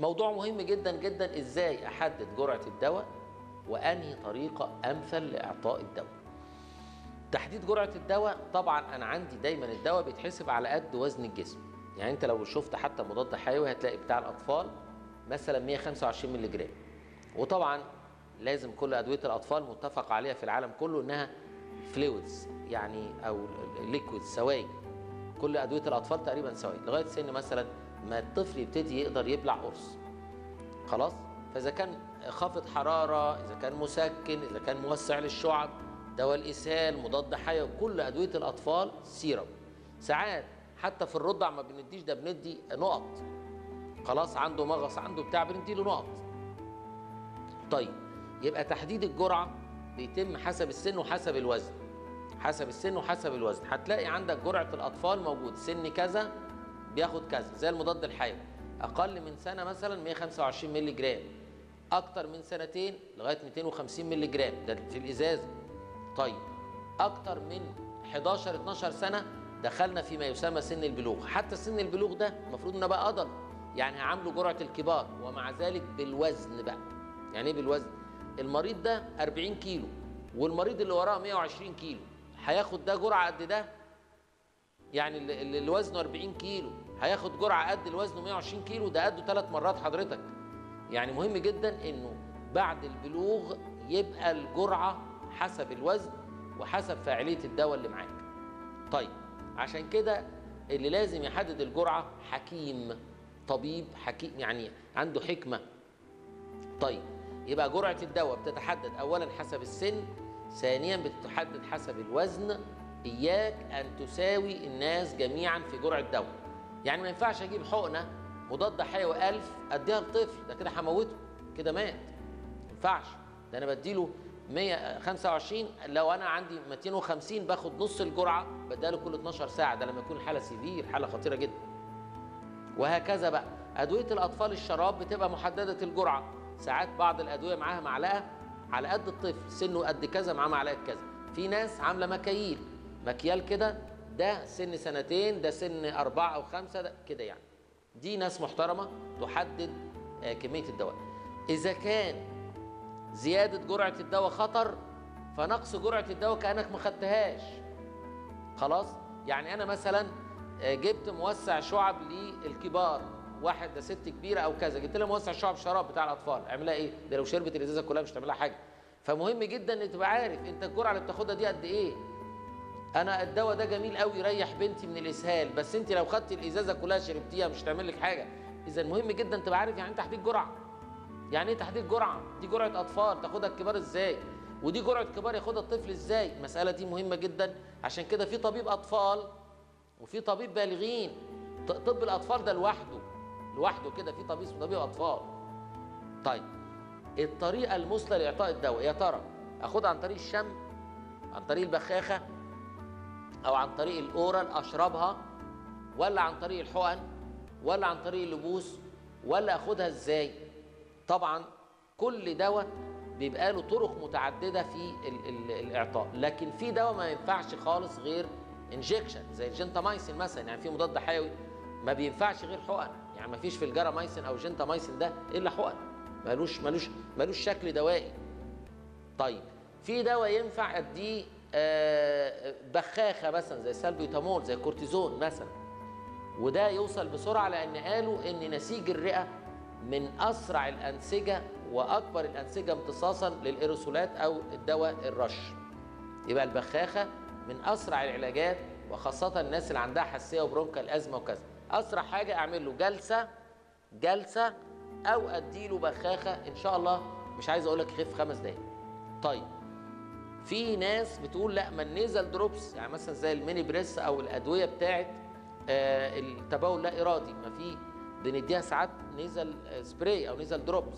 موضوع مهم جدا جدا ازاي احدد جرعه الدواء وانهي طريقه امثل لاعطاء الدواء تحديد جرعه الدواء طبعا انا عندي دايما الدواء بيتحسب على قد وزن الجسم يعني انت لو شفت حتى مضاد حيوي هتلاقي بتاع الاطفال مثلا 125 مللي جرام وطبعا لازم كل ادويه الاطفال متفق عليها في العالم كله انها فلويدز يعني او ليكويد سوائل كل ادويه الاطفال تقريبا سوائل لغايه سن مثلا ما الطفل يبتدي يقدر يبلع قرص خلاص فاذا كان خافض حراره اذا كان مسكن اذا كان موسع للشعب دواء الاسهال مضاد حيوي كل ادويه الاطفال سيرم ساعات حتى في الرضع ما بنديش ده بندي نقط خلاص عنده مغص عنده بتاع بندي له نقط طيب يبقى تحديد الجرعه بيتم حسب السن وحسب الوزن حسب السن وحسب الوزن هتلاقي عندك جرعه الاطفال موجود سن كذا بياخد كذا زي المضاد الحيوي اقل من سنه مثلا 125 مللي جرام اكتر من سنتين لغايه 250 مللي جرام ده في الازازه طيب اكتر من 11 12 سنه دخلنا فيما يسمى سن البلوغ حتى سن البلوغ ده المفروض انه بقى ادلت يعني هعامله جرعه الكبار ومع ذلك بالوزن بقى يعني ايه بالوزن المريض ده 40 كيلو والمريض اللي وراه 120 كيلو هياخد ده جرعه قد ده يعني اللي اللي وزنه 40 كيلو هياخد جرعه قد اللي وزنه 120 كيلو ده قده ثلاث مرات حضرتك يعني مهم جدا انه بعد البلوغ يبقى الجرعه حسب الوزن وحسب فاعليه الدواء اللي معاك طيب عشان كده اللي لازم يحدد الجرعه حكيم طبيب حكيم يعني عنده حكمه طيب يبقى جرعه الدواء بتتحدد اولا حسب السن ثانيا بتتحدد حسب الوزن اياك ان تساوي الناس جميعا في جرعه دواء يعني ما ينفعش اجيب حقنه مضاد حيوي 1000 اديها لطفل ده كده هموته كده مات ما ينفعش ده انا بديله 125 لو انا عندي 250 باخد نص الجرعه بديها كل 12 ساعه ده لما يكون الحاله سيفير حاله خطيره جدا وهكذا بقى ادويه الاطفال الشراب بتبقى محدده الجرعه ساعات بعض الادويه معاها معلقه على قد الطفل سنه قد كذا معاه معلقه كذا في ناس عامله مكاييل مكيال كده ده سن سنتين ده سن أربعة أو خمسة ده كده يعني دي ناس محترمة تحدد آه، كمية الدواء إذا كان زيادة جرعة الدواء خطر فنقص جرعة الدواء كأنك ما خدتهاش خلاص يعني أنا مثلا آه، جبت موسع شعب للكبار واحد ده ست كبيرة أو كذا جبت لها موسع شعب شراب بتاع الأطفال اعملها إيه؟ ده لو شربت الإزازة كلها مش هتعملها حاجة فمهم جدا إن تبقى عارف أنت الجرعة اللي بتاخدها دي قد إيه انا الدواء ده جميل قوي يريح بنتي من الاسهال بس انت لو خدتي الازازه كلها شربتيها مش هتعمل لك حاجه اذا مهم جدا تبقى عارف يعني ايه تحديد جرعه يعني ايه تحديد جرعه دي جرعه اطفال تاخدها الكبار ازاي ودي جرعه كبار ياخدها الطفل ازاي المساله دي مهمه جدا عشان كده في طبيب اطفال وفي طبيب بالغين ط- طب الاطفال ده لوحده لوحده كده في طبيب اسمه طبيب اطفال طيب الطريقه المثلى لاعطاء الدواء يا ترى اخدها عن طريق الشم عن طريق البخاخه او عن طريق الاورال اشربها ولا عن طريق الحقن ولا عن طريق اللبوس ولا اخدها ازاي طبعا كل دواء بيبقى له طرق متعدده في ال ال الاعطاء لكن في دواء ما ينفعش خالص غير انجكشن زي الجنتامايسين مثلا يعني في مضاد حيوي ما بينفعش غير حقن يعني ما فيش في الجرامايسين او الجنتامايسين ده الا حقن ملوش ملوش ملوش شكل دوائي طيب في دواء ينفع اديه آه، بخاخه مثلا زي سالبيوتامول زي كورتيزون مثلا وده يوصل بسرعه لان قالوا ان نسيج الرئه من اسرع الانسجه واكبر الانسجه امتصاصا للايروسولات او الدواء الرش يبقى البخاخه من اسرع العلاجات وخاصه الناس اللي عندها حساسيه وبرونكال ازمه وكذا اسرع حاجه اعمل له جلسه جلسه او اديله بخاخه ان شاء الله مش عايز اقول لك يخف خمس دقايق طيب في ناس بتقول لا ما النيزل دروبس يعني مثلا زي الميني بريس او الادويه بتاعت آه التبول لا ارادي ما في بنديها ساعات نيزل آه، سبراي او نيزل دروبس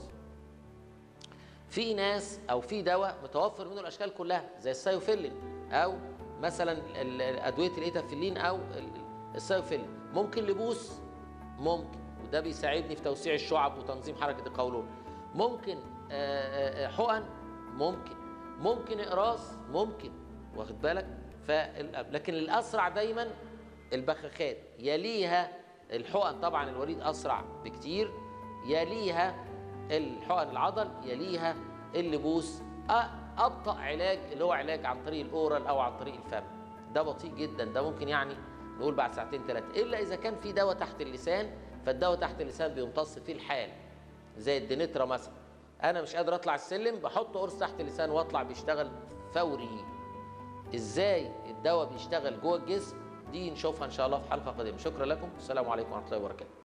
في ناس او في دواء متوفر منه الاشكال كلها زي السايوفيلين او مثلا ال- ال- ادويه الايتافيلين او ال- السايوفيلين ممكن لبوس ممكن وده بيساعدني في توسيع الشعب وتنظيم حركه القولون ممكن آه، آه، حقن ممكن ممكن اقراص ممكن واخد بالك فال- لكن الاسرع دايما البخاخات يليها الحقن طبعا الوريد اسرع بكتير يليها الحقن العضل يليها اللبوس أ- ابطا علاج اللي هو علاج عن طريق الاورال او عن طريق الفم ده بطيء جدا ده ممكن يعني نقول بعد ساعتين ثلاثه الا اذا كان في دواء تحت اللسان فالدواء تحت اللسان بيمتص في الحال زي الدينترا مثلا انا مش قادر اطلع السلم بحط قرص تحت اللسان واطلع بيشتغل فوري ازاي الدواء بيشتغل جوه الجسم دي نشوفها ان شاء الله في حلقه قادمه شكرا لكم السلام عليكم ورحمه الله وبركاته